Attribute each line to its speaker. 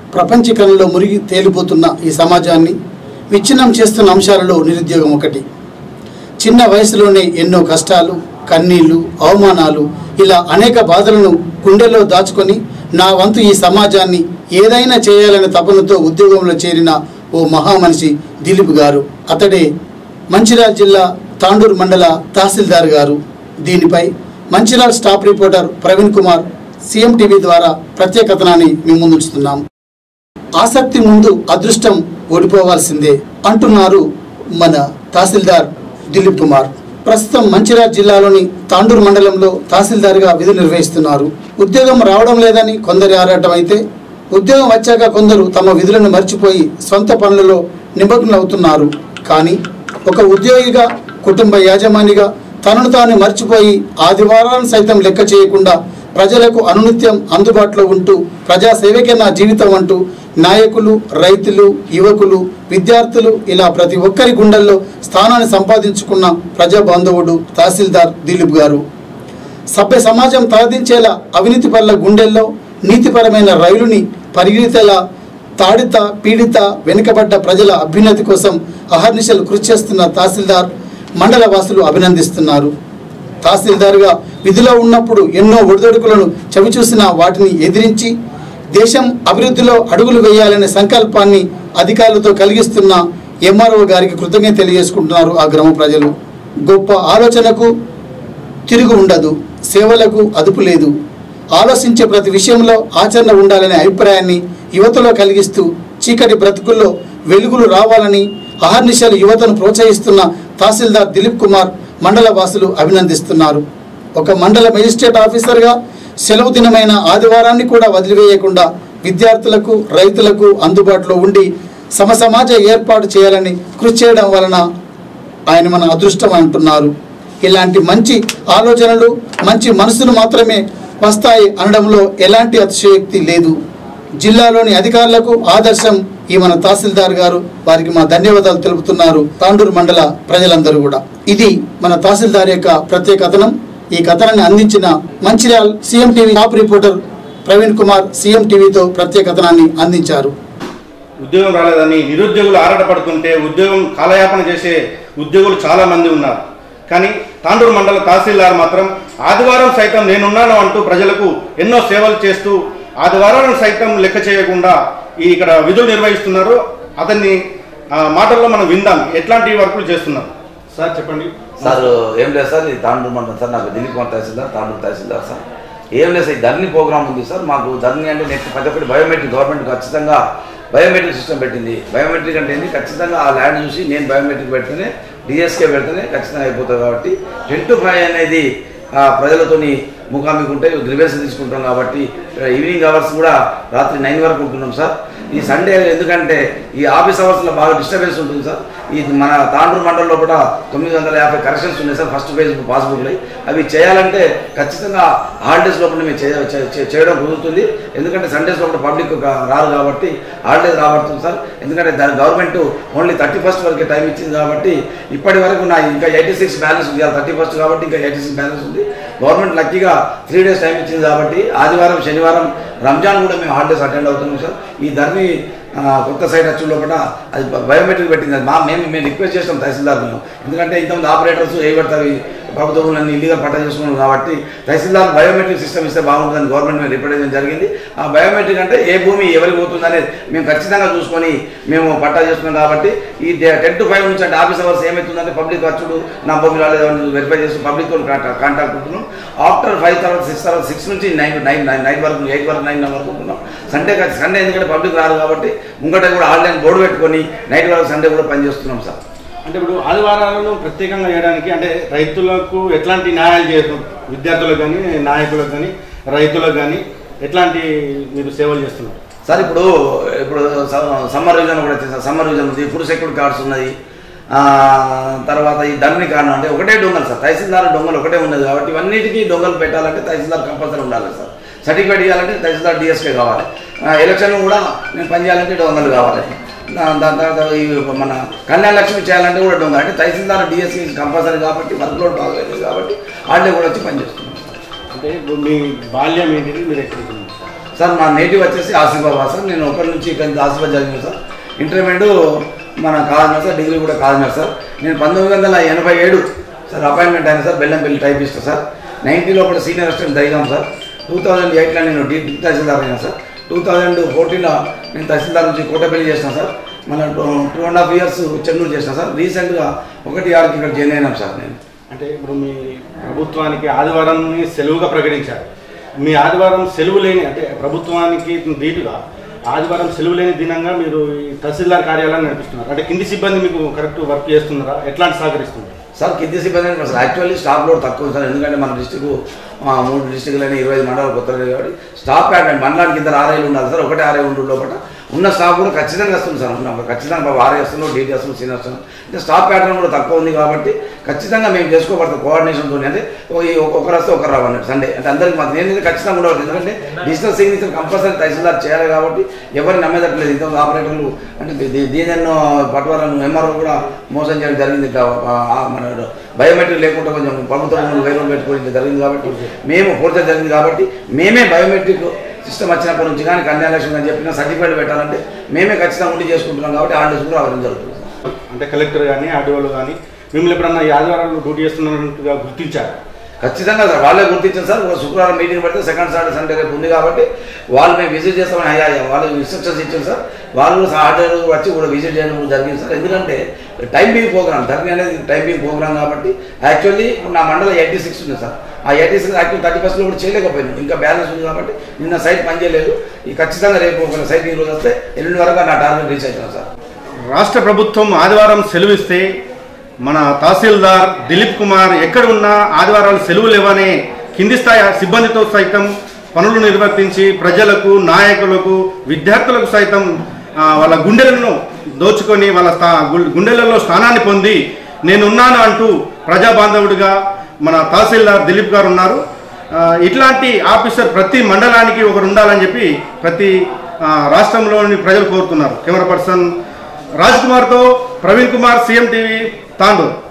Speaker 1: ప్రపంచీకరణలో మురిగి తేలిపోతున్న ఈ సమాజాన్ని విచ్ఛిన్నం చేస్తున్న అంశాలలో నిరుద్యోగం ఒకటి చిన్న వయసులోనే ఎన్నో కష్టాలు కన్నీళ్లు అవమానాలు ఇలా అనేక బాధలను గుండెల్లో దాచుకొని నా వంతు ఈ సమాజాన్ని ఏదైనా చేయాలనే తపనతో ఉద్యోగంలో చేరిన ఓ మహామనిషి దిలీప్ గారు అతడే మంచిర్యాల జిల్లా తాండూరు మండల తహసీల్దార్ గారు దీనిపై Mancherial staff reporter Praveen Kumar CM TV ద్వారా ప్రత్యేక కథనాన్ని మీ ముందుంచుతున్నాం ఆసక్తి ముందు అదృష్టం ఓడిపోవాల్సిందే అంటున్నారు మన తహసీల్దార్ దిలీప్ కుమార్ ప్రస్తుతం మంచిర్యాల జిల్లాలోని తాండూరు మండలంలో తహసీల్దార్గా విధులు నిర్వహిస్తున్నారు ఉద్యోగం రావడం లేదని కొందరి ఆరాటం అయితే ఉద్యోగం వచ్చాక కొందరు తమ విధులను మర్చిపోయి సొంత పనులలో నిమగ్నమవుతున్నారు కానీ ఒక ఉద్యోగిగా కుటుంబ యాజమానిగా తనను తాను మర్చిపోయి ఆదివారాలను సైతం లెక్క చేయకుండా ప్రజలకు అనునిత్యం అందుబాటులో ఉంటూ ప్రజాసేవకే నా జీవితం అంటూ నాయకులు రైతులు యువకులు విద్యార్థులు ఇలా ప్రతి ఒక్కరి గుండెల్లో స్థానాన్ని సంపాదించుకున్న ప్రజా బాంధవుడు తహసీల్దార్ దిలీప్ గారు సభ్య సమాజం తలదించేలా అవినీతి పరుల గుండెల్లో నీతిపరమైన రైలుని పరిగెత్తేలా తాడిత పీడిత వెనుకబడ్డ ప్రజల అభ్యున్నతి కోసం అహర్నిశలు కృషి చేస్తున్న తహసీల్దార్ మండల వాసులు అభినందిస్తున్నారు తహసీల్దార్గా విధిలో ఉన్నప్పుడు ఎన్నో ఒడిదొడుకులను చవిచూసిన వాటిని ఎదిరించి దేశం అభివృద్ధిలో అడుగులు వేయాలనే సంకల్పాన్ని అధికారులతో కలిగిస్తున్న ఎంఆర్ఓ గారికి కృతజ్ఞత తెలియజేసుకుంటున్నారు ఆ గ్రామ ప్రజలు గొప్ప ఆలోచనకు తిరుగు ఉండదు సేవలకు అదుపు లేదు ఆలోచించే ప్రతి విషయంలో ఆచరణ ఉండాలనే అభిప్రాయాన్ని యువతలో కలిగిస్తూ చీకటి బ్రతుకుల్లో వెలుగులు రావాలని అహర్నిశలు యువతను ప్రోత్సహిస్తున్న తహసీల్దార్ దిలీప్ కుమార్ మండల వాసులు అభినందిస్తున్నారు ఒక మండల మెజిస్ట్రేట్ ఆఫీసర్గా సెలవు దినమైన ఆదివారాన్ని కూడా వదిలివేయకుండా విద్యార్థులకు రైతులకు అందుబాటులో ఉండి సమసమాజ ఏర్పాటు చేయాలని కృషి చేయడం వలన ఆయన మన అదృష్టం అంటున్నారు ఇలాంటి మంచి ఆలోచనలు మంచి మనసులు మాత్రమే వస్తాయి అనడంలో ఎలాంటి అతిశయోక్తి లేదు జిల్లాలోని అధికారులకు ఆదర్శం ఈ మన తహసీల్దార్ గారు వారికి మా ధన్యవాదాలు తెలుపుతున్నారు తాండూరు మండల ప్రజలందరూ కూడా ఇది మన తహసీల్దార్ యొక్క ప్రత్యేక కథనం ఈ కథనాన్ని అందించిన Mancherial C M TV top reporter Praveen Kumar C M టీవీతో ప్రత్యేక కథనాన్ని అందించారు
Speaker 2: ఉద్యోగం రాలేదని నిరుద్యోగులు ఆరాటపడుతుంటే ఉద్యోగం కాలయాపన చేసే ఉద్యోగులు చాలా మంది ఉన్నారు కానీ తాండూరు మండల తహసీల్దార్ మాత్రం ఆదివారం సైతం నేనున్నాను అంటూ ప్రజలకు ఎన్నో సేవలు చేస్తూ ఆదివారాలను సైతం లెక్క చేయకుండా ఈ ఇక్కడ విధులు నిర్వహిస్తున్నారు అతన్ని ఆ, మాటల్లో మనం విందాం ఎట్లాంటి వర్కులు చేస్తున్నారు సార్ చెప్పండి
Speaker 3: సార్ ఏం లేదు సార్ ఇది తాండూరు మండలం సార్ నాకు దిలీప్ కుమార్ తహసీల్దార్ తాండూరు తహసీల్దార్ సార్ ఏం లేదు సార్ ఈ ధర్నీ ప్రోగ్రామ్ ఉంది సార్ మాకు ధర్నీ అంటే నెక్స్ట్ ప్రతి ఒక్కటి బయోమెట్రిక్ గవర్నమెంట్ ఖచ్చితంగా బయోమెట్రిక్ సిస్టమ్ పెట్టింది బయోమెట్రిక్ అంటే ఏంటి ఖచ్చితంగా ఆ ల్యాండ్ చూసి నేను బయోమెట్రిక్ పెడితేనే డిఎస్కే పెడితేనే ఖచ్చితంగా అయిపోతుంది కాబట్టి టెన్ టు ఫైవ్ అనేది ఆ, ప్రజలతోని ముఖాముఖి ఉంటే గ్రివెన్స్ తీసుకుంటాం కాబట్టి ఈవినింగ్ అవర్స్ కూడా రాత్రి నైన్ వరకు ఉంటున్నాం సార్ ఈ సండే ఎందుకంటే ఈ ఆఫీస్ అవర్స్లో బాగా డిస్టర్బెన్స్ ఉంటుంది సార్ ఈ మన తాండూరు మండలంలో కూడా తొమ్మిది వందల యాభై కరెక్షన్స్ ఉన్నాయి సార్ ఫస్ట్ పేజ్ పాస్బుక్లు అవి చేయాలంటే ఖచ్చితంగా హాలిడేస్ లోపల మేము చేయ- చే- చే- చేయడం కుదురుతుంది ఎందుకంటే సండేస్ లోపల పబ్లిక్ రారు కాబట్టి హాలిడేస్ రాబడుతుంది సార్ ఎందుకంటే దాని గవర్నమెంట్ ఓన్లీ థర్టీ ఫస్ట్ వరకే టైం ఇచ్చింది కాబట్టి ఇప్పటి వరకు నా ఇంకా ఎయిటీ సిక్స్ బ్యాలెన్స్ ఉంది థర్టీ ఫస్ట్ కాబట్టి ఇంకా ఎయిటీ సిక్స్ బ్యాలెన్స్ ఉంది గవర్నమెంట్ లక్కీగా త్రీ డేస్ టైం ఇచ్చింది కాబట్టి ఆదివారం శనివారం రంజాన్ కూడా మేము హాలిడేస్ అటెండ్ అవుతున్నాం సార్ ఈ ధర్ని ఆ, కొత్త సైట్ వచ్చి లోపల అది బయోమెట్రిక్ పెట్టింది అది మా మేము మేము రిక్వెస్ట్ చేస్తాం తహసీల్దార్ మేము ఎందుకంటే ఇంతమంది ఆపరేటర్స్ ఏ పడతారు ఈ ప్రభుత్వం అన్ని ఇల్లీగల్ పట్టా చేసుకున్నాం కాబట్టి తహసీల్దార్ బయోమెట్రిక్ సిస్టమ్ ఇస్తే బాగుంటుందని గవర్నమెంట్ మేము రిప్రజెంట్ చేయడం జరిగింది ఆ బయోమెట్రిక్ అంటే ఏ భూమి ఎవరికి పోతుంది అనేది మేము ఖచ్చితంగా చూసుకొని మేము పట్టా చేసుకున్నాం కాబట్టి ఈ టెన్ టు ఫైవ్ నుంచి అంటే ఆఫీస్ అవర్స్ ఏమవుతుందంటే పబ్లిక్ వచ్చుడు నా భూమి రాలేదని వెరిఫై చేసి పబ్లిక్ కాంటాక్ట్ ఉంటున్నాం ఆఫ్టర్ ఫైవ్ తర్వాత సిక్స్ తర్వాత సిక్స్ నుంచి నైన్ నైన్ నైన్ నైన్ వరకు ఎయిట్ వరకు నైన్ వరకు ఉంటున్నాం సండే సండే ఎందుకంటే పబ్లిక్ రాదు కాబట్టి ముంగట కూడా ఆన్లైన్ బోర్డు పెట్టుకొని నైట్ వరకు సండే కూడా పనిచేస్తున్నాం సార్
Speaker 2: అంటే ఇప్పుడు ఆదివారాలను ప్రత్యేకంగా చేయడానికి అంటే రైతులకు ఎట్లాంటి న్యాయాలు చేస్తున్నారు విద్యార్థులకు కానీ నాయకులకు కానీ రైతులకు కానీ ఎట్లాంటి మీరు సేవలు చేస్తున్నారు
Speaker 3: సార్ ఇప్పుడు ఇప్పుడు సమ్మర్ రివిజన్ కూడా వచ్చేసి సమ్మర్ రివిజన్ ఉంది ఫుడ్ సెక్యూరిటీ కార్డ్స్ ఉన్నాయి ఆ, తర్వాత ఈ ధర్ని కారణం అంటే ఒకటే డొంగలు సార్ తహసీల్దార్ డొంగలు ఒకటే ఉన్నది కాబట్టి ఇవన్నిటికీ డొంగలు పెట్టాలంటే తహసీల్దార్ కంపల్సరీ ఉండాలి సార్ సర్టిఫికేట్ ఇవ్వాలంటే తహసీల్దార్ డిఎస్కే కావాలి ఎలక్షన్ కూడా నేను పనిచేయాలంటే డొంగలు కావాలి దా- దాని తర్వాత ఈ మన కళ్యాణ లక్ష్మి చేయాలంటే కూడా డొంగ అంటే తహసీల్దార్ డిఎస్సి కంపల్సరీ కాబట్టి వర్క్ లోడ్ బాగలేదు కాబట్టి వాళ్ళే కూడా వచ్చి పనిచేస్తున్నాం
Speaker 2: అంటే ఇప్పుడు మీ బాల్యం ఏంటిది మీరు ఎక్కడికి ఉన్నారు?
Speaker 3: సార్ మా నేటివ్ వచ్చేసి ఆసిఫాబాద్ సార్ నేను ఒకరి నుంచి ఇక్కడ ఆసిఫాబాద్ చదివాను సార్ ఇంటర్మీడియట్ మన కాదన్నారు సార్ డిగ్రీ కూడా కాదన్నారు సార్ నేను పంతొమ్మిది వందల ఎనభై ఏడు సార్ అపాయింట్మెంట్ అయినా సార్ బెల్లంపల్లి టైపిస్ట్ సార్ నైన్టీలో కూడా సీనియర్ అసిస్టెంట్ దిగాం సార్ టూ థౌజండ్ ఎయిట్లో నేను డి తహసీల్దార్ అయినా సార్ టూ థౌజండ్ ఫోర్టీన్లో నేను తహసీల్దార్ నుంచి కోటపల్లి చేసిన సార్ మన two two and half years Chennur చేసిన సార్ రీసెంట్గా ఒకటి ఆరుకి ఇక్కడ జాయిన్ అయినాం సార్ నేను
Speaker 2: అంటే ఇప్పుడు మీ ప్రభుత్వానికి ఆదివారాన్ని సెలవుగా ప్రకటించారు మీ ఆదివారం సెలవు లేని అంటే ప్రభుత్వానికి ధీటుగా ఆదివారం సెలవు లేని దినంగా మీరు ఈ తహసీల్దార్ కార్యాలయాన్ని నడిపిస్తున్నారు అంటే కింది సిబ్బంది మీకు కరెక్ట్ వర్క్ చేస్తున్నారా ఎట్లాంటి సహకరిస్తున్నారు
Speaker 3: సార్ కింది సిబ్బంది అంటే అసలు యాక్చువల్లీ స్టాఫ్ లోడ్ తక్కువ ఉంది సార్ ఎందుకంటే మన డిస్టిక్ మూడు డిస్టిక్లైనా ఇరవై ఐదు మండలాలు కొత్త కాబట్టి స్టాఫ్ ప్యాటర్న్ మండలానికి ఇద్దరు ఆర్ఐలు ఉండాలి సార్ ఒకటే ఆర్ఐ ఉండు లోపల ఉన్న స్టాఫ్ కూడా ఖచ్చితంగా వస్తుంది సార్ ఉన్న ఖచ్చితంగా బాబు ఆర్ఐ వస్తున్నాం డీటీ వస్తున్నాం సీనియర్ వస్తున్నాం అంటే స్టాఫ్ ప్యాటర్న్ కూడా తక్కువ ఉంది కాబట్టి ఖచ్చితంగా మేము చేసుకోబడతాం కోఆర్డినేషన్తో అంటే ఓ- ఈ ఒక- ఒకరు వస్తే ఒకరు రావన్నట్టు సండే అంటే అందరికి మాకు నేను ఖచ్చితంగా ఉండవచ్చు ఎందుకంటే డిజిటల్ సిగ్నేచర్ కంపల్సరీ తహసీల్దార్ చేయాలి కాబట్టి ఎవరిని నమ్మేటట్లేదు ఇంత ఆపరేటర్లు అంటే దీ- దీనిలో పట్టువాలను ఎంఆర్ఓ కూడా మోసం చేయడం జరిగింది ఇట్లా, ఆ, ఆ, మన బయోమెట్రిక్ లేకుండా కొంచెం ప్రభుత్వం వేరే వాళ్ళు పెట్టుకోవడం జరిగింది కాబట్టి మేము పూర్తి జరిగింది కాబట్టి మేమే బయోమెట్రిక్ సిస్టమ్ వచ్చినప్పటి నుంచి కానీ కన్యాలక్ష్మి అని చెప్పిన సర్టిఫికేట్ పెట్టాలంటే మేమే ఖచ్చితంగా ఉండి చేసుకుంటున్నాం కాబట్టి ఆర్డర్స్ కూడా రావడం జరుగుతుంది సార్.
Speaker 2: అంటే కలెక్టర్ కానీ ఆర్డీఓలు కానీ మిమ్మల్ని ఎప్పుడన్నా ఈ ఆదివారాలు డ్యూటీ చేస్తున్నట్టుగా గుర్తించారు
Speaker 3: ఖచ్చితంగా సార్ వాళ్ళే గుర్తించారు సార్ ఒక శుక్రవారం మీటింగ్ పెడితే సెకండ్ సాటర్డే సండే రేపు ఉంది కాబట్టి వాళ్ళు మేము విజిట్ చేస్తామని అయ్యా అయ్యా వాళ్ళు ఇన్స్ట్రక్షన్స్ ఇచ్చారు సార్ వాళ్ళు ఆర్డర్ వచ్చి కూడా విజిట్ చేయడం కూడా జరిగింది సార్ ఎందుకంటే టైమింగ్ ప్రోగ్రామ్ ధర్ని అనేది టైమింగ్ ప్రోగ్రామ్ కాబట్టి యాక్చువల్లీ నా మండలం ఎయిటీ సిక్స్ ఉంది సార్ ఆ ఎయిటీ సిక్స్ యాక్చువల్ థర్టీ ఫస్ట్లో కూడా చేయలేకపోయింది ఇంకా బ్యాలెన్స్ ఉంది కాబట్టి నిన్న సైట్ పనిచేయలేదు ఈ ఖచ్చితంగా రేపు ఒక సైట్ ఈ రోజు వస్తే ఎల్లుండి వరకు నా టార్గెట్ రీచ్ అవుతాను సార్
Speaker 2: రాష్ట్ర ప్రభుత్వం ఆదివారం సెలవిస్తే మన తహసీల్దార్ దిలీప్ కుమార్ ఎక్కడ ఉన్నా ఆదివారాలు సెలవులు ఇవ్వని కింది స్థాయి సిబ్బందితో సైతం పనులు నిర్వర్తించి ప్రజలకు నాయకులకు విద్యార్థులకు సైతం ఆ, వాళ్ళ గుండెలను దోచుకొని వాళ్ళ స్థా గు- గుండెలలో స్థానాన్ని పొంది నేనున్నాను అంటూ ప్రజా బాంధవుడిగా మన తహసీల్దార్ దిలీప్ గారు ఉన్నారు ఆ, ఇట్లాంటి ఆఫీసర్ ప్రతి మండలానికి ఒకరు ఉండాలని చెప్పి ప్రతి ఆ, రాష్ట్రంలోని ప్రజలు కోరుతున్నారు కెమెరా పర్సన్ రాజ్ కుమార్తో ప్రవీణ్ కుమార్ సీఎం టీవీ తాండూరు